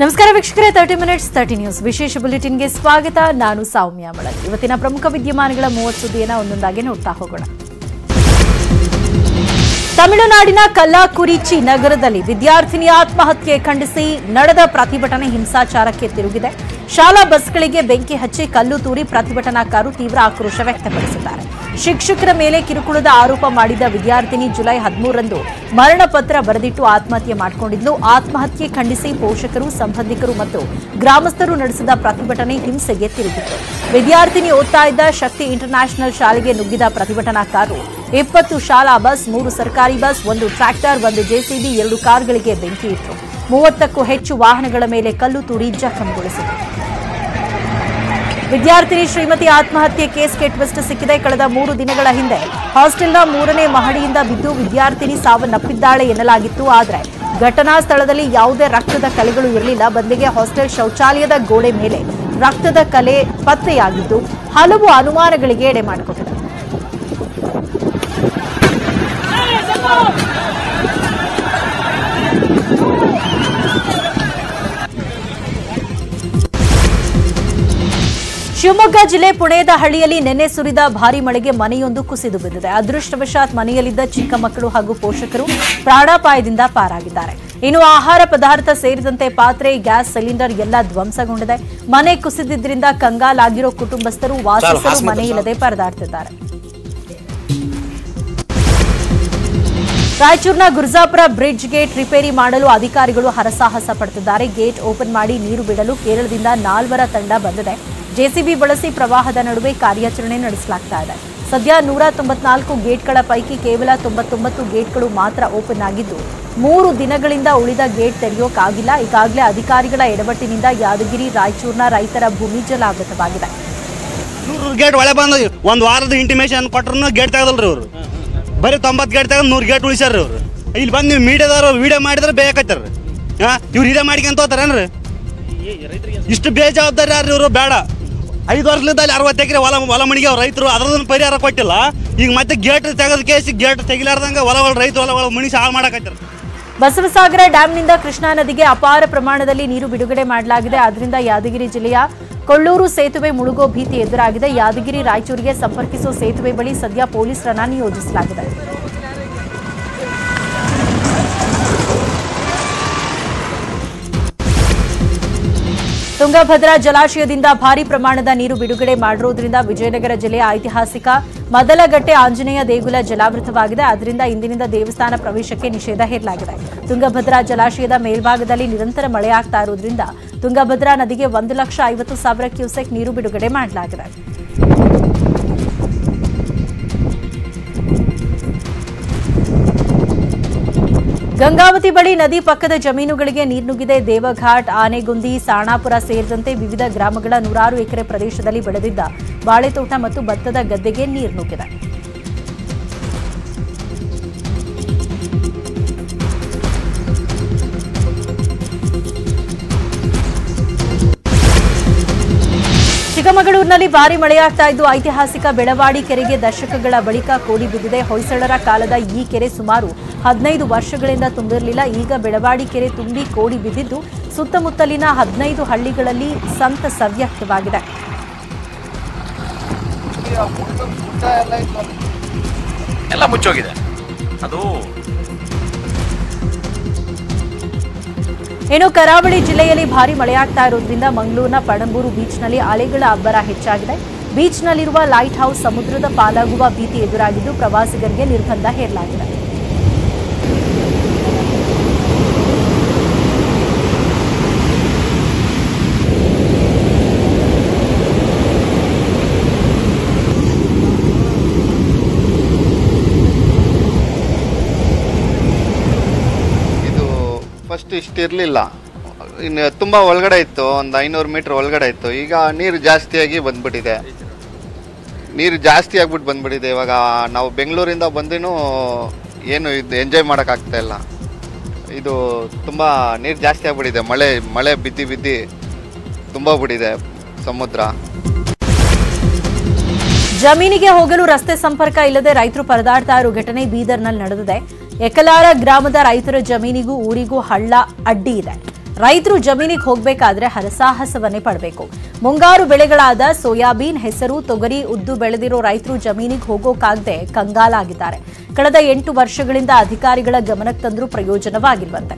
ನಮಸ್ಕಾರ ವೀಕ್ಷಕರೇ thirty minutes thirty news ವಿಶೇಷ ಬುಲೆಟಿನ್ಗೆ ಸ್ವಾಗತ ನಾನು ಸೌಮ್ಯ ಮಳಲ್ ಇವತ್ತಿನ ಪ್ರಮುಖ ವಿದ್ಯಮಾನಗಳ ಮೂವತ್ತು ಸುದ್ದಿಯನ್ನ ಒಂದೊಂದಾಗಿ ನೋಡ್ತಾ ಹೋಗೋಣ ತಮಿಳುನಾಡಿನ ಕಲ್ಲಾಕುರಿಚಿ ನಗರದಲ್ಲಿ ವಿದ್ಯಾರ್ಥಿನಿ ಆತ್ಮಹತ್ಯೆ ಖಂಡಿಸಿ ನಡೆದ ಪ್ರತಿಭಟನೆ ಹಿಂಸಾಚಾರಕ್ಕೆ ತಿರುಗಿದೆ ಶಾಲಾ ಬಸ್ಗಳಿಗೆ ಬೆಂಕಿ ಹಚ್ಚಿ ಕಲ್ಲು ತೂರಿ ಪ್ರತಿಭಟನಾಕಾರರು ತೀವ್ರ ಆಕ್ರೋಶ ವ್ಯಕ್ತಪಡಿಸಿದ್ದಾರೆ ಶಿಕ್ಷಕರ ಮೇಲೆ ಕಿರುಕುಳದ ಆರೋಪ ಮಾಡಿದ ವಿದ್ಯಾರ್ಥಿನಿ ಜುಲೈ ಹದಿಮೂರರಂದು ಮರಣ ಪತ್ರ ಬರೆದಿಟ್ಟು ಆತ್ಮಹತ್ಯೆ ಮಾಡಿಕೊಂಡಿದ್ಲು ಆತ್ಮಹತ್ಯೆ ಖಂಡಿಸಿ ಪೋಷಕರು ಸಂಬಂಧಿಕರು ಮತ್ತು ಗ್ರಾಮಸ್ಥರು ನಡೆಸಿದ ಪ್ರತಿಭಟನೆ ಹಿಂಸೆಗೆ ತಿರುಗಿತು ವಿದ್ಯಾರ್ಥಿನಿ ಓದ್ತಾ ಇದ್ದ ಶಕ್ತಿ ಇಂಟರ್ನ್ಯಾಷನಲ್ ಶಾಲೆಗೆ ನುಗ್ಗಿದ ಪ್ರತಿಭಟನಾಕಾರರು ಇಪ್ಪತ್ತು ಶಾಲಾ ಬಸ್ ಮೂರು ಸರ್ಕಾರಿ ಬಸ್ ಒಂದು ಟ್ರ್ಯಾಕ್ಟರ್ ಒಂದು ಜೆಸಿಬಿ ಎರಡು ಕಾರ್ಗಳಿಗೆ ಬೆಂಕಿ ಇಟ್ಟರು ಮೂವತ್ತಕ್ಕೂ ಹೆಚ್ಚು ವಾಹನಗಳ ಮೇಲೆ ಕಲ್ಲು ತೂರಿ ಜಖಂಗೊಳಿಸಿದರು ವಿದ್ಯಾರ್ಥಿನಿ ಶ್ರೀಮತಿ ಆತ್ಮಹತ್ಯೆ ಕೇಸ್ಗೆ ಟ್ವಿಸ್ಟ್ ಸಿಕ್ಕಿದೆ ಕಳೆದ ಮೂರು ದಿನಗಳ ಹಿಂದೆ ಹಾಸ್ಟೆಲ್ನ ಮೂರನೇ ಮಹಡಿಯಿಂದ ಬಿದ್ದು ವಿದ್ಯಾರ್ಥಿನಿ ಸಾವನ್ನಪ್ಪಿದ್ದಾಳೆ ಎನ್ನಲಾಗಿತ್ತು ಆದರೆ ಘಟನಾ ಸ್ಥಳದಲ್ಲಿ ಯಾವುದೇ ರಕ್ತದ ಕಲೆಗಳು ಇರಲಿಲ್ಲ ಬದಲಿಗೆ ಹಾಸ್ಟೆಲ್ ಶೌಚಾಲಯದ ಗೋಡೆ ಮೇಲೆ ರಕ್ತದ ಕಲೆ ಪತ್ತೆಯಾಗಿದ್ದು ಹಲವು ಅನುಮಾನಗಳಿಗೆ ಎಡೆ ಮಾಡಿಕೊಟ್ಟಿದೆ ಶಿವಮೊಗ್ಗ ಜಿಲ್ಲೆ ಪುಣೆದ ಹಳ್ಳಿಯಲ್ಲಿ ನಿನ್ನೆ ಸುರಿದ ಭಾರಿ ಮಳೆಗೆ ಮನೆಯೊಂದು ಕುಸಿದು ಬಿದ್ದಿದೆ ಅದೃಷ್ಟವಶಾತ್ ಮನೆಯಲ್ಲಿದ್ದ ಚಿಕ್ಕ ಮಕ್ಕಳು ಹಾಗೂ ಪೋಷಕರು ಪ್ರಾಣಾಪಾಯದಿಂದ ಪಾರಾಗಿದ್ದಾರೆ ಇನ್ನು ಆಹಾರ ಪದಾರ್ಥ ಸೇರಿದಂತೆ ಪಾತ್ರೆ ಗ್ಯಾಸ್ ಸಿಲಿಂಡರ್ ಎಲ್ಲ ಧ್ವಂಸಗೊಂಡಿದೆ ಮನೆ ಕುಸಿದಿದ್ದರಿಂದ ಕಂಗಾಲಾಗಿರೋ ಕುಟುಂಬಸ್ಥರು ವಾಸಿಸಲು ಮನೆಯಿಲ್ಲದೆ ಪರದಾಡ್ತಿದ್ದಾರೆ ರಾಯಚೂರಿನ ಗುರ್ಜಾಪುರ ಬ್ರಿಡ್ಜ್ ಗೇಟ್ ರಿಪೇರಿ ಮಾಡಲು ಅಧಿಕಾರಿಗಳು ಹರಸಾಹಸ ಪಡುತ್ತಿದ್ದಾರೆ ಗೇಟ್ ಓಪನ್ ಮಾಡಿ ನೀರು ಬಿಡಲು ಕೇರಳದಿಂದ ನಾಲ್ವರ ತಂಡ ಬಂದಿದೆ ಜೆಸಿಬಿ ಬಳಸಿ ಪ್ರವಾಹದ ನಡುವೆ ಕಾರ್ಯಾಚರಣೆ ನಡೆಸಲಾಗ್ತಾ ಇದೆ ಸದ್ಯ ನೂರ ತೊಂಬತ್ನಾಲ್ಕು ಗೇಟ್ಗಳ ಪೈಕಿ ಕೇವಲ ತೊಂಬತ್ತೊಂಬತ್ತು ಗೇಟ್ಗಳು ಮಾತ್ರ ಓಪನ್ ಆಗಿದ್ದು ಮೂರು ದಿನಗಳಿಂದ ಉಳಿದ ಗೇಟ್ ತೆರೆಯೋಕ್ಕಾಗಿಲ್ಲ ಈಗಾಗಲೇ ಅಧಿಕಾರಿಗಳ ಎಡವಟ್ಟಿನಿಂದ ಯಾದಗಿರಿ ರಾಯಚೂರಿನ ರೈತರ ಭೂಮಿ ಜಲಾವೃತವಾಗಿದೆ ನೂರು ಗೇಟ್ ಒಳೆ ಬಂದ ಒಂದು ವಾರದ ಇಂಟಿಮೇಷನ್ ಕೊಟ್ರು ಗೇಟ್ ತೆಗದಲ್ರಿ ಅವ್ರು ಬರೀ ತೊಂಬತ್ತು ಗೇಟ್ ತೆಗೆದು ನೂರು ಗೇಟ್ ಉಳಿಸ್ಯಾರ ಅವ್ರು ಇಲ್ಲಿ ಬಂದು ನೀವು ಮೀಡಿಯಾದವ್ರು ವಿಡಿಯೋ ಮಾಡಿದ್ರೆ ಬೇಕತ್ತಾರ ಹಾಂ ಇವ್ರು ಇದೇ ಮಾಡ್ಕೊಂತ ಹೋತಾರೇನ್ರಿ ಇಷ್ಟು ಬೇಜವಾಬ್ದಾರಿ ಯಾರು ಇವರು ಬೇಡ ಐದು ವರ್ಷದಿಂದ ಅಲ್ಲಿ ಅರವತ್ತು ಎಕರೆ ಹೊಲ ಹೊಲ ಮಣಿಗೆ ಅವ್ರು ರೈತರು ಅದ್ರದನ್ನು ಪರಿಹಾರ ಕೊಟ್ಟಿಲ್ಲ ಈಗ ಮತ್ತೆ ಗೇಟ್ ತೆಗೆದ ಕೇಸಿ ಗೇಟ್ ತೆಗಿಲಾರ್ದಂಗೆ ಹೊಲ ಹೊಲ ರೈತರು ಹೊಲ ಹೊಲ ಮನುಷ್ಯ ಹಾಳು ಮಾಡಕತ್ತಾರ ಬಸವಸಾಗರ ಡ್ಯಾಂನಿಂದ ಕೃಷ್ಣಾ ನದಿಗೆ ಅಪಾರ ಪ್ರಮಾಣದಲ್ಲಿ ನೀರು ಬಿಡುಗಡೆ ಮಾಡಲಾಗಿದೆ ಆದ್ದರಿಂದ ಯಾದಗಿರಿ ಜಿಲ್ಲೆಯ ಕೊಳ್ಳೂರು ಸೇತುವೆ ಮುಳುಗೋ ಭೀತಿ ಎದುರಾಗಿದೆ ಯಾದಗಿರಿ ರಾಯಚೂರಿಗೆ ಸಂಪರ್ಕಿಸುವ ಸೇತುವೆ ಬಳಿ ಸದ್ಯ ಪೊಲೀಸರನ್ನ ನಿಯೋಜಿಸಲಾಗಿದೆ ತುಂಗಭದ್ರಾ ಜಲಾಶಯದಿಂದ ಭಾರಿ ಪ್ರಮಾಣದ ನೀರು ಬಿಡುಗಡೆ ಮಾಡಿರುವುದರಿಂದ ವಿಜಯನಗರ ಜಿಲ್ಲೆಯ ಐತಿಹಾಸಿಕ ಮದಲಗಟ್ಟೆ ಆಂಜನೇಯ ದೇಗುಲ ಜಲಾವೃತವಾಗಿದೆ ಆದ್ದರಿಂದ ಇಂದಿನಿಂದ ದೇವಸ್ಥಾನ ಪ್ರವೇಶಕ್ಕೆ ನಿಷೇಧ ಹೇರಲಾಗಿದೆ ತುಂಗಭದ್ರಾ ಜಲಾಶಯದ ಮೇಲ್ಭಾಗದಲ್ಲಿ ನಿರಂತರ ಮಳೆಯಾಗ್ತಾ ಇರುವುದರಿಂದ ತುಂಗಭದ್ರಾ ನದಿಗೆ ಒಂದು ಲಕ್ಷ ಐವತ್ತು ಸಾವಿರ ಕ್ಯೂಸೆಕ್ ನೀರು ಬಿಡುಗಡೆ ಮಾಡಲಾಗಿದೆ ಗಂಗಾವತಿ ಬಳಿ ನದಿ ಪಕ್ಕದ ಜಮೀನುಗಳಿಗೆ ನೀರ್ನುಗ್ಗಿದೆ ದೇವಘಾಟ್ ಆನೆಗುಂದಿ ಸಾಣಾಪುರ ಸೇರಿದಂತೆ ವಿವಿಧ ಗ್ರಾಮಗಳ ನೂರಾರು ಎಕರೆ ಪ್ರದೇಶದಲ್ಲಿ ಬೆಳೆದಿದ್ದ ಬಾಳೆತೋಟ ಮತ್ತು ಭತ್ತದ ಗದ್ದೆಗೆ ನೀರು ನುಗ್ಗಿದೆ ಚಿಕ್ಕಮಗಳೂರಿನಲ್ಲಿ ಭಾರಿ ಮಳೆಯಾಗ್ತಾ ಇದ್ದು ಐತಿಹಾಸಿಕ ಬೆಳವಾಡಿ ಕೆರೆಗೆ ದಶಕಗಳ ಬಳಿಕ ಕೋಡಿ ಬಿದ್ದಿದೆ ಹೊಯ್ಸಳರ ಕಾಲದ ಈ ಕೆರೆ ಸುಮಾರು ಹದಿನೈದು ವರ್ಷಗಳಿಂದ ತುಂಬಿರಲಿಲ್ಲ ಈಗ ಬೆಳವಾಡಿ ಕೆರೆ ತುಂಬಿ ಕೋಡಿ ಬಿದ್ದಿದ್ದು ಸುತ್ತಮುತ್ತಲಿನ ಹದಿನೈದು ಹಳ್ಳಿಗಳಲ್ಲಿ ಸಂತಸ ವ್ಯಕ್ತವಾಗಿದೆ ಎಲ್ಲ ಮುಚ್ಚೋಗಿದೆ ಅದು ಇನ್ನು ಕರಾವಳಿ ಜಿಲ್ಲೆಯಲ್ಲಿ ಭಾರಿ ಮಳೆಯಾಗ್ತಾ ಇರೋದ್ರಿಂದ ಮಂಗಳೂರಿನ ಪಣಂಬೂರು ಬೀಚ್ನಲ್ಲಿ ಅಲೆಗಳ ಅಬ್ಬರ ಹೆಚ್ಚಾಗಿದೆ ಬೀಚ್ನಲ್ಲಿರುವ ಲೈಟ್ ಹೌಸ್ ಸಮುದ್ರದ ಪಾಲಾಗುವ ಭೀತಿ ಎದುರಾಗಿದ್ದು ಪ್ರವಾಸಿಗರಿಗೆ ನಿರ್ಬಂಧ ಹೇರಲಾಗಿದೆ ಇದು ಫಸ್ಟ್ ಇಷ್ಟಿರಲಿಲ್ಲ ಇನ್ನು ತುಂಬ ಒಳಗಡೆ ಇತ್ತು ಒಂದು ಐನೂರು ಮೀಟ್ರ್ ಒಳಗಡೆ ಇತ್ತು ಈಗ ನೀರು ಜಾಸ್ತಿಯಾಗಿ ಬಂದ್ಬಿಟ್ಟಿದೆ ನೀರು ಜಾಸ್ತಿ ಆಗ್ಬಿಟ್ಟು ಬಂದ್ಬಿಟ್ಟಿದೆ ಇವಾಗ ನಾವು ಬೆಂಗಳೂರಿಂದ ಬಂದಿನೂ ಏನು ಇದು ಎಂಜಾಯ್ ಮಾಡೋಕ್ಕಾಗ್ತಾ ಇಲ್ಲ ಇದು ತುಂಬ ನೀರು ಜಾಸ್ತಿ ಆಗ್ಬಿಟ್ಟಿದೆ ಮಳೆ ಮಳೆ ಬಿದ್ದಿ ಬಿದ್ದಿ ತುಂಬ ಬಿಟ್ಟಿದೆ ಸಮುದ್ರ ಜಮೀನಿಗೆ ಹೋಗಲು ರಸ್ತೆ ಸಂಪರ್ಕ ಇಲ್ಲದೆ ರೈತರು ಪರದಾಡ್ತಾ ಇರೋ ಘಟನೆ ಬೀದರ್ನಲ್ಲಿ ನಡೆದಿದೆ ಎಕಲಾರ ಗ್ರಾಮದ ರೈತರ ಜಮೀನಿಗೂ ಊರಿಗೂ ಹಳ್ಳ ಅಡ್ಡಿ ಇದೆ ರೈತರು ಜಮೀನಿಗೆ ಹೋಗಬೇಕಾದ್ರೆ ಹರಸಾಹಸವನ್ನೇ ಪಡಬೇಕು ಮುಂಗಾರು ಬೆಳೆಗಳಾದ ಸೋಯಾಬೀನ್ ಹೆಸರು ತೊಗರಿ ಉದ್ದು ಬೆಳೆದಿರೋ ರೈತರು ಜಮೀನಿಗೆ ಹೋಗೋಕಾಗದೆ ಕಂಗಾಲಾಗಿದ್ದಾರೆ ಕಳೆದ ಎಂಟು ವರ್ಷಗಳಿಂದ ಅಧಿಕಾರಿಗಳ ಗಮನಕ್ಕೆ ತಂದರೂ ಪ್ರಯೋಜನವಾಗಿಲ್ವಂತೆ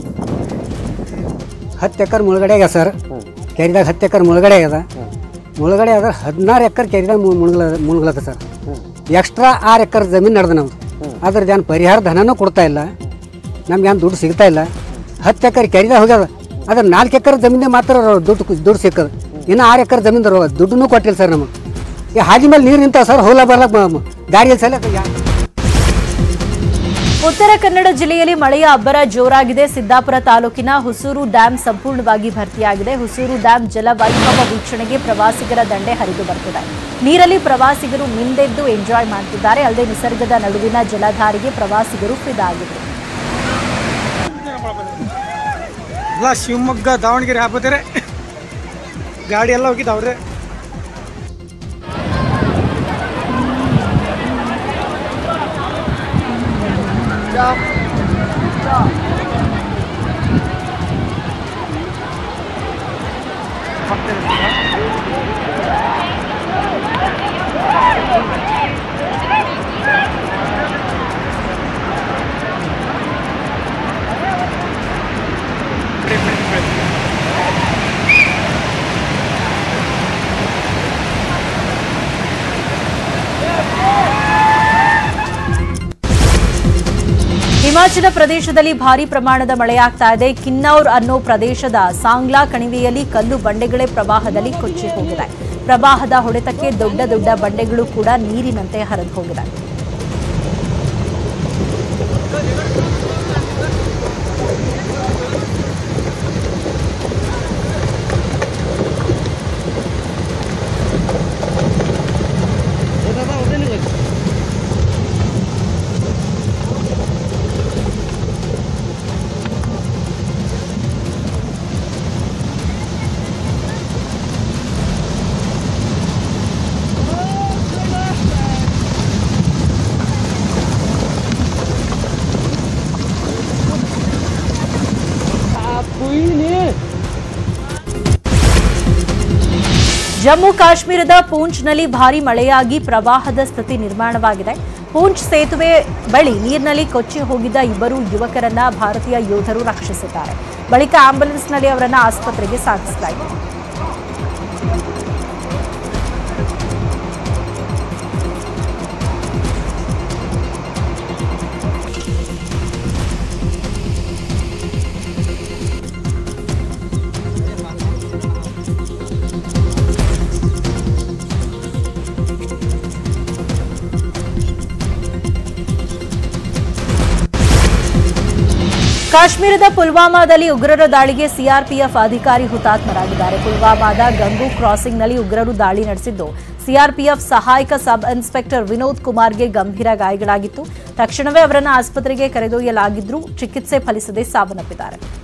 ಹತ್ತು ಎಕರೆ ಮುಳುಗಡೆ ಆಗ್ಯದ ಸರ್ ಕೆರಿದಾಗ ಹತ್ತು ಎಕರೆ ಮುಳುಗಡೆ ಆಗ್ಯದ ಮುಳುಗಡೆ ಆದ್ರೆ ಹದಿನಾರು ಎಕರೆ ಕೆರಿದಾಗ ಮು- ಮುಳುಗಲ ಮುಳುಗ್ಲದ ಸರ್ ಎಕ್ಸ್ಟ್ರಾ ಆರು ಎಕರೆ ಜಮೀನು ನಡೆದ ನಮ್ದು ಅದ್ರದ್ದು ಏನು ಪರಿಹಾರ ಧನನೂ ಕೊಡ್ತಾ ಇಲ್ಲ ನಮ್ಗೆ ಏನು ದುಡ್ಡು ಸಿಗ್ತಾ ಇಲ್ಲ ಹತ್ತು ಎಕರೆ ಕೆರಿದಾಗ ಹೋಗ್ಯದ ಅದ್ರ ನಾಲ್ಕು ಎಕರೆ ಜಮೀನೇ ಮಾತ್ರ ದುಡ್ಡು ದುಡ್ಡು ಸಿಕ್ಕದ ಇನ್ನು ಆರು ಎಕರೆ ಜಮೀನು ದುಡ್ಡನ್ನೂ ಕೊಟ್ಟಿಲ್ಲ ಸರ್ ನಮಗೆ ಈ ಹಾದಿ ಮೇಲೆ ನೀರು ನಿಂತಾವ ಸರ್ ಹೋಲ ಬರ್ಲಕ್ಕೆ ಗಾಡಿಯಲ್ಲಿ ಸಲ ಯಾ ಉತ್ತರ ಕನ್ನಡ ಜಿಲ್ಲೆಯಲ್ಲಿ ಮಳೆಯ ಅಬ್ಬರ ಜೋರಾಗಿದೆ ಸಿದ್ದಾಪುರ ತಾಲೂಕಿನ ಹುಸೂರು ಡ್ಯಾಂ ಸಂಪೂರ್ಣವಾಗಿ ಭರ್ತಿಯಾಗಿದೆ ಹುಸೂರು ಡ್ಯಾಂ ಜಲವೈಭವ ವೀಕ್ಷಣೆಗೆ ಪ್ರವಾಸಿಗರ ದಂಡೆ ಹರಿದು ಬರ್ತಿದೆ ನೀರಲ್ಲಿ ಪ್ರವಾಸಿಗರು ಮಿಂದೆದ್ದು ಎಂಜಾಯ್ ಮಾಡ್ತಿದ್ದಾರೆ ಅಲ್ಲದೆ ನಿಸರ್ಗದ ನಡುವಿನ ಜಲಧಾರಿಗೆ ಪ್ರವಾಸಿಗರು ಫಿದಾ ಆಗಿದ್ರು ಎಲ್ಲ ಶಿವಮೊಗ್ಗ ದಾವಣಗೆರೆ ಹಾಕೋತಾರೆ ಗಾಡಿ ಎಲ್ಲ ಹೋಗಿದ್ದಾವ್ರೆ ಹಿಮಾಚಲ ಪ್ರದೇಶದಲ್ಲಿ ಭಾರಿ ಪ್ರಮಾಣದ ಮಳೆಯಾಗ್ತಾ ಇದೆ ಕಿನ್ನೌರ್ ಅನ್ನೋ ಪ್ರದೇಶದ ಸಾಂಗ್ಲಾ ಕಣಿವೆಯಲ್ಲಿ ಕಲ್ಲು ಬಂಡೆಗಳೇ ಪ್ರವಾಹದಲ್ಲಿ ಕೊಚ್ಚಿ ಹೋಗಿದೆ ಪ್ರವಾಹದ ಹೊಡೆತಕ್ಕೆ ದೊಡ್ಡ ದೊಡ್ಡ ಬಂಡೆಗಳು ಕೂಡ ನೀರಿನಂತೆ ಹರಿದು ಹೋಗಿದೆ ಜಮ್ಮು ಕಾಶ್ಮೀರದ ಪೂಂಚ್ನಲ್ಲಿ ಭಾರಿ ಮಳೆಯಾಗಿ ಪ್ರವಾಹದ ಸ್ಥಿತಿ ನಿರ್ಮಾಣವಾಗಿದೆ ಪೂಂಚ್ ಸೇತುವೆ ಬಳಿ ನೀರಿನಲ್ಲಿ ಕೊಚ್ಚಿ ಹೋಗಿದ್ದ ಇಬ್ಬರು ಯುವಕರನ್ನ ಭಾರತೀಯ ಯೋಧರು ರಕ್ಷಿಸಿದ್ದಾರೆ ಬಳಿಕ ಆಂಬ್ಯುಲೆನ್ಸ್ನಲ್ಲಿ ಅವರನ್ನ ಆಸ್ಪತ್ರೆಗೆ ಸಾಗಿಸಲಾಯಿತು ಕಾಶ್ಮೀರದ ಪುಲ್ವಾಮಾದಲ್ಲಿ ಉಗ್ರರ ದಾಳಿಗೆ ಸಿಆರ್ಪಿಎಫ್ ಅಧಿಕಾರಿ ಹುತಾತ್ಮರಾಗಿದ್ದಾರೆ ಪುಲ್ವಾಮಾದ ಗಂಗು ಕ್ರಾಸಿಂಗ್ನಲ್ಲಿ ಉಗ್ರರು ದಾಳಿ ನಡೆಸಿದ್ದು ಸಿಆರ್ಪಿಎಫ್ ಸಹಾಯಕ ಸಬ್ ಇನ್ಸ್ಪೆಕ್ಟರ್ ವಿನೋದ್ ಕುಮಾರ್ಗೆ ಗಂಭೀರ ಗಾಯಗಳಾಗಿತ್ತು ತಕ್ಷಣವೇ ಅವರನ್ನು ಆಸ್ಪತ್ರೆಗೆ ಕರೆದೊಯ್ಯಲಾಗಿದ್ರೂ ಚಿಕಿತ್ಸೆ ಫಲಿಸದೆ ಸಾವನ್ನಪ್ಪಿದ್ದಾರೆ